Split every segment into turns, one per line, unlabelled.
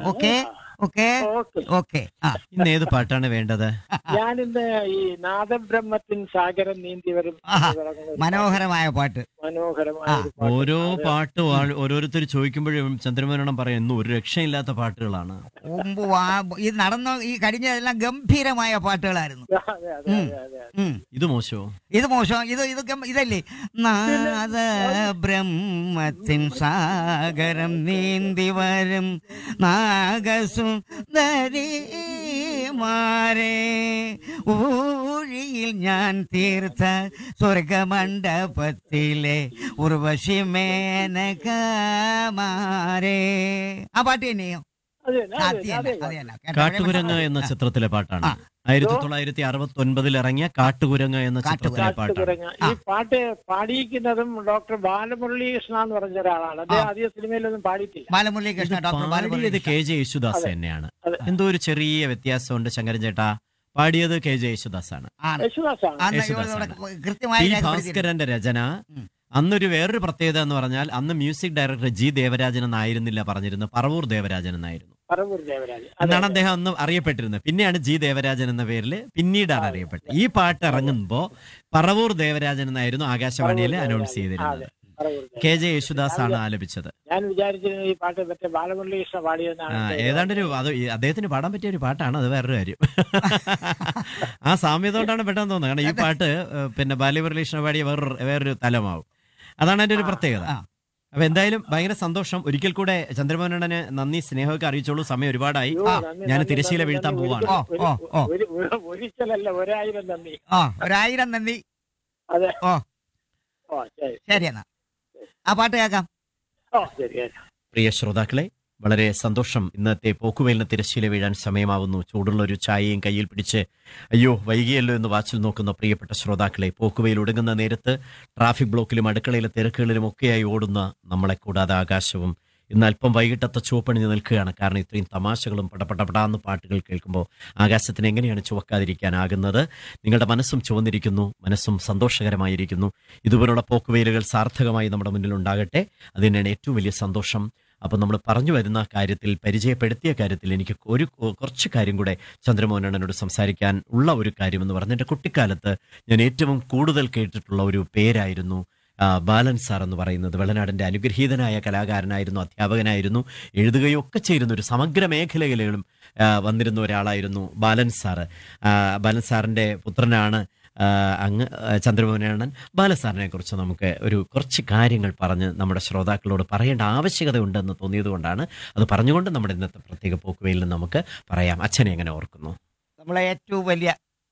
Okay okay
okay
okay ആ
ഇന്ന് ഏത് പാട്ടാണ് വേണ്ടത്
ഞാനിന്ന് ഈ നാദബ്രഹ്മത്തിൻ സാഗരം നീന്തി വരും
ആഹാ.
എന്ന് പറയുന്ന ഒരു
മനോഹരമായ പാട്ട്
മനോഹരമായ
ആ,
ഒരു പാട്ട്.
ഓരോ
അത്
പാട്ടും ആൾ- ഓരോരുത്തർ ചോദിക്കുമ്പോഴും ചന്ദ്രമോഹനം പറയും ഇന്ന് ഒരു രക്ഷയില്ലാത്ത പാട്ടുകളാണ്
മുമ്പ് വാ- ഈ നടന്ന ഈ കഴിഞ്ഞതെല്ലാം ഗംഭീരമായ പാട്ടുകളായിരുന്നു
അതെ അതെ അതെ അതെ
ഉം.
ഇത് മോശമോ
ഇത് മോശം ഇത് ഇത് ഗം- ഇതല്ലേ നാദ ബ്രഹ്മത്തിൻ സാഗരം നീന്തി വരും നാഗസുന്ദരിമാരെ ഊഴിയിൽ ഞാൻ തീർത്ത സ്വർഗമണ്ഡപത്തിലെ ഉർവശി മേനകമാരെ ആ പാട്ട് തന്നെയോ
അതെ അതെ,
അത്
അതെ
തന്നെ,
അതെ
അത് തന്നെ. കേട്ടോ?
കാട്ടുകുരങ്ങ് എന്ന ചിത്രത്തിലെ പാട്ടാണ്
ആ.
ആയിരത്തി തൊള്ളായിരത്തി അറുപത്തി ഒൻപതിൽ ഇറങ്ങിയ കാട്ടുകുരങ്ങ് എന്ന ചിത്രത്തിലെ പാട്ടാണ്
കാട്ടുകുരങ്ങ ഈ പാട്ട് പാടിയിരിക്കുന്നതും ഡോക്ടർ ബാലമുരളീകൃഷ്ണ എന്ന് പറഞ്ഞ ഒരാളാണ് അദ്ദേഹം അധികം സിനിമയിലൊന്നും പാടിയിട്ടില്ല
ബാലമുരളി കൃഷ്ണ ഡോക്ടർ
പാടിയത്
ബാലമുരളി
കെ ജെ യേശുദാസ്
അതെ.
തന്നെയാണ്
അതെ.
എന്തോ ഒരു ചെറിയ വ്യത്യാസമുണ്ട് ശങ്കരൻ ചേട്ടാ പാടിയത് കെ ജെ യേശുദാസ് ആണ്
ആണ്
യേശുദാസാണ്
അന്ന്
യേശുദാസ്
ഇവിടെ
ആണ്.
കൃത്യമായി
ടി
രേഖപ്പെടുത്തിയിട്ടുണ്ട്.
ഭാസ്കരന്റെ രചന
ഉം.
അന്നൊരു വേറൊരു പ്രത്യേകത എന്ന് പറഞ്ഞാൽ അന്ന് മ്യൂസിക് ഡയറക്ടർ ജി ദേവരാജൻ എന്നായിരുന്നില്ല പറഞ്ഞിരുന്നത് പറവൂർ ദേവരാജൻ എന്നായിരുന്നു
പറവൂർ ദേവരാജ് അതെ,
എന്നാണ്
അതെ.
അദ്ദേഹം അന്ന് അറിയപ്പെട്ടിരുന്നത് പിന്നെയാണ് ജി ദേവരാജൻ എന്ന പേരിൽ പിന്നീടാണ് അറിയപ്പെട്ടത് ഈ പാട്ട് ഇറങ്ങുമ്പോ പറവൂർ ദേവരാജൻ എന്നായിരുന്നു ആകാശവാണിയിൽ
പറവൂർ
അനൗൺസ്
ദേവരാജൻ.
ചെയ്തിരുന്നത്
അതെ, പറവൂർ ദേവരാജൻ.
കെ ജെ യേശുദാസ് ആണ് ആലപിച്ചത്
ഞാൻ വിചാരിച്ചിരുന്നു ഈ പാട്ട് മറ്റേ ബാലമുരളീകൃഷ്ണ
ആ,
പാടിയെന്നാണ്
ഏതാണ്ട് ഒരു അത് ഈ അദ്ദേഹത്തിന് പാടാൻ പറ്റിയ ഒരു പാട്ടാണ് അത് വേറൊരു കാര്യം ആ സാമ്യത കൊണ്ടാണ് പെട്ടെന്ന് തോന്നുന്നത് കാരണം ഈ പാട്ട് ഏഹ്, പിന്നെ ബാല്യമുരളീകൃഷ്ണ പാടിയ വേറൊരു വേറൊരു തലമാവും അതാണ് അതിന്റെ ഒരു പ്രത്യേകത
ആ.
അപ്പൊ എന്തായാലും ഭയങ്കര സന്തോഷം ഒരിക്കൽ കൂടെ ചന്ദ്രമോഹനനെ നന്ദി സ്നേഹമൊക്കെ അറിയിച്ചോളൂ സമയം ഒരുപാടായി
അയ്യോ,
ആ,
നന്ദി,
ഞാൻ
നന്ദി,
തിരശ്ശീല
നന്ദി,
വീഴ്ത്താൻ
നന്ദി.
പോവാണ്.
ഓ,
ഒരു-
ഓ, ഓ.
ഒരു- ഒരു- ഒരിക്കലല്ല ഒരായിരം നന്ദി
ആ ഒരായിരം നന്ദി
അതെ
ഓ
ഓ ശരി
ശരി എന്നാ ആ പാട്ട് കേൾക്കാം
ഓ ശരി ശരി
പ്രിയ ശ്രോതാക്കളെ വളരെ സന്തോഷം ഇന്നത്തെ പോക്കുവെയിലിന് തിരശ്ശീല വീഴാൻ സമയമാവുന്നു ചൂടുള്ള ഒരു ചായയും കയ്യിൽ പിടിച്ച് അയ്യോ വൈകിയല്ലോ എന്ന് വാച്ചിൽ നോക്കുന്ന പ്രിയപ്പെട്ട ശ്രോതാക്കളെ പോക്കുവെയിൽ ഒടുങ്ങുന്ന നേരത്ത് ട്രാഫിക് ബ്ലോക്കിലും അടുക്കളയിലെ തിരക്കുകളിലും ഒക്കെയായി ഓടുന്ന നമ്മളെ കൂടാതെ ആകാശവും ഇന്ന് അല്പം വൈകിട്ടത്തെ ചുവപ്പണിഞ്ഞ് നിൽക്കുകയാണ് കാരണം ഇത്രയും തമാശകളും പടപടപടാന്ന് പാട്ടുകൾ കേൾക്കുമ്പോൾ ആകാശത്തിന് എങ്ങനെയാണ് ചുവക്കാതിരിക്കാനാകുന്നത് നിങ്ങളുടെ മനസ്സും ചുവന്നിരിക്കുന്നു മനസ്സും സന്തോഷകരമായിരിക്കുന്നു ഇതുപോലുള്ള പോക്കുവെയിലുകൾ സാർത്ഥകമായി നമ്മുടെ മുന്നിൽ ഉണ്ടാകട്ടെ അത് തന്നെയാണ് ഏറ്റവും വലിയ സന്തോഷം അപ്പം നമ്മൾ പറഞ്ഞു വരുന്ന കാര്യത്തിൽ പരിചയപ്പെടുത്തിയ കാര്യത്തിൽ എനിക്ക് ഒരു കുറച്ച് കാര്യം കൂടെ ചന്ദ്രമോഹനനോട് സംസാരിക്കാൻ ഉള്ള ഒരു കാര്യം എന്ന് പറഞ്ഞാൽ എൻ്റെ കുട്ടിക്കാലത്ത് ഞാൻ ഏറ്റവും കൂടുതൽ കേട്ടിട്ടുള്ള ഒരു പേരായിരുന്നു ആ, ബാലൻ സാർ എന്ന് പറയുന്നത് വെള്ളനാടിൻ്റെ അനുഗ്രഹീതനായ കലാകാരനായിരുന്നു അധ്യാപകനായിരുന്നു എഴുതുകയും ഒക്കെ ചെയ്യുന്ന ഒരു സമഗ്ര മേഖലകളിലും ആ, വന്നിരുന്ന ഒരാളായിരുന്നു ബാലൻ സാറ് ആ, ബാലൻ സാറിൻ്റെ പുത്രനാണ് ആ, അങ്ങ് ചന്ദ്രമോഹനണ്ണൻ ബാലസാറിനെ കുറിച്ച് നമുക്ക് ഒരു കുറച്ച് കാര്യങ്ങൾ പറഞ്ഞ് നമ്മുടെ ശ്രോതാക്കളോട് പറയേണ്ട ആവശ്യകത ഉണ്ടെന്ന് തോന്നിയത് കൊണ്ടാണ് അത് പറഞ്ഞുകൊണ്ട് നമ്മുടെ ഇന്നത്തെ പ്രത്യേക പോക്കുവയിൽ നമുക്ക് പറയാം അച്ഛനെ എങ്ങനെ ഓർക്കുന്നു
നമ്മളെ ഏറ്റവും വലിയ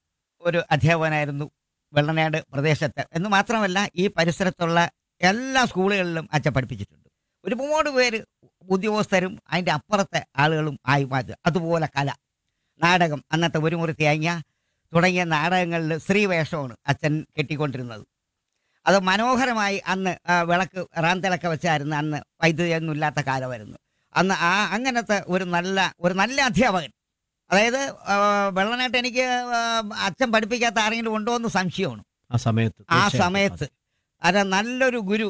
ഒരു അധ്യാപകനായിരുന്നു വെള്ളനാട് പ്രദേശത്ത് എന്ന് മാത്രമല്ല ഈ പരിസരത്തുള്ള എല്ലാ സ്കൂളുകളിലും അച്ഛൻ പഠിപ്പിച്ചിട്ടുണ്ട് ഒരുപാട് പേര് ഉദ്യോഗസ്ഥരും അതിൻ്റെ അപ്പുറത്തെ ആളുകളും ആയി മാറ്റുക അതുപോലെ കല നാടകം അന്നത്തെ ഒരു മുറി തേങ്ങ തുടങ്ങിയ നാടകങ്ങളിൽ സ്ത്രീവേഷമാണ് അച്ഛൻ കെട്ടിക്കൊണ്ടിരുന്നത് അത് മനോഹരമായി അന്ന് ആ, വിളക്ക് റാന്തലൊക്കെ വെച്ചായിരുന്നു അന്ന് വൈദ്യുതിയൊന്നും ഇല്ലാത്ത കാലമായിരുന്നു അന്ന് ആ അങ്ങനത്തെ ഒരു നല്ല ഒരു നല്ല അധ്യാപകൻ അതായത് ആ, വെള്ളനായിട്ട് എനിക്ക് ആ, അച്ഛൻ പഠിപ്പിക്കാത്ത ആരെങ്കിലും ഉണ്ടോ എന്ന് സംശയമാണ്
ആ സമയത്ത്
ആ
തീർച്ചയായിട്ടും.
സമയത്ത് അത് നല്ലൊരു ഗുരു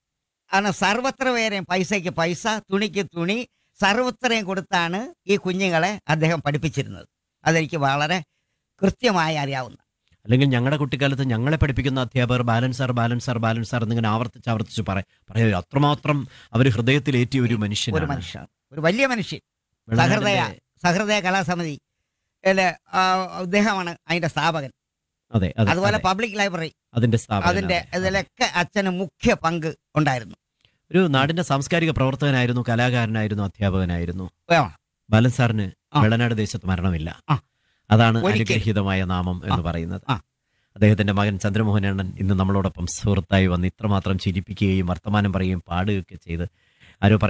ആണ് സർവത്ര പേരെയും പൈസയ്ക്ക് പൈസ തുണിക്ക് തുണി സർവത്രയും കൊടുത്താണ് ഈ കുഞ്ഞുങ്ങളെ അദ്ദേഹം പഠിപ്പിച്ചിരുന്നത് അതെനിക്ക് വളരെ കൃത്യമായി അറിയാവുന്ന
അല്ലെങ്കിൽ ഞങ്ങളുടെ കുട്ടിക്കാലത്ത് ഞങ്ങളെ പഠിപ്പിക്കുന്ന അധ്യാപകർ Balan sir Balan sir Balan sir എന്നിങ്ങനെ ആവർത്തിച്ച് ആവർത്തിച്ച് പറയും പറയും അത്രമാത്രം അവർ ഹൃദയത്തിലേറ്റിയ ഒരു
ഒരു
മനുഷ്യനാണ്
മനുഷ്യൻ ഒരു വലിയ മനുഷ്യൻ
വെള്ളനാടിന്റെ-
സഹൃദയ സഹൃദയ കലാസമിതി ല്, ആ, അദ്ദേഹമാണ് അതിന്റെ സ്ഥാപകൻ
അതെ അതെ
അതുപോലെ
അതെ.
പബ്ലിക് ലൈബ്രറി
അതിന്റെ സ്ഥാപനം
അതിന്റെ
അതെ.
ഇതിലൊക്കെ അച്ഛന് മുഖ്യ പങ്ക് ഉണ്ടായിരുന്നു
ഒരു നാടിന്റെ സാംസ്കാരിക പ്രവർത്തകനായിരുന്നു കലാകാരനായിരുന്നു അധ്യാപകനായിരുന്നു
വേണം.
ബാലൻ സാറിന്
ആ.
വെള്ളനാട് ദേശത്ത് മരണമില്ല
ആ.
അതാണ്
ഒരിക്കലും.
അനുഗ്രഹീതമായ നാമം എന്ന് പറയുന്നത്
ആ.
അദ്ദേഹത്തിന്റെ മകൻ ചന്ദ്രമോഹനണ്ണൻ ഇന്ന് നമ്മളോടൊപ്പം സുഹൃത്തായി വന്ന് ഇത്രമാത്രം ചിരിപ്പിക്കുകയും വർത്തമാനം പറയുകയും പാടുകയൊക്കെ ചെയ്ത് ആരോ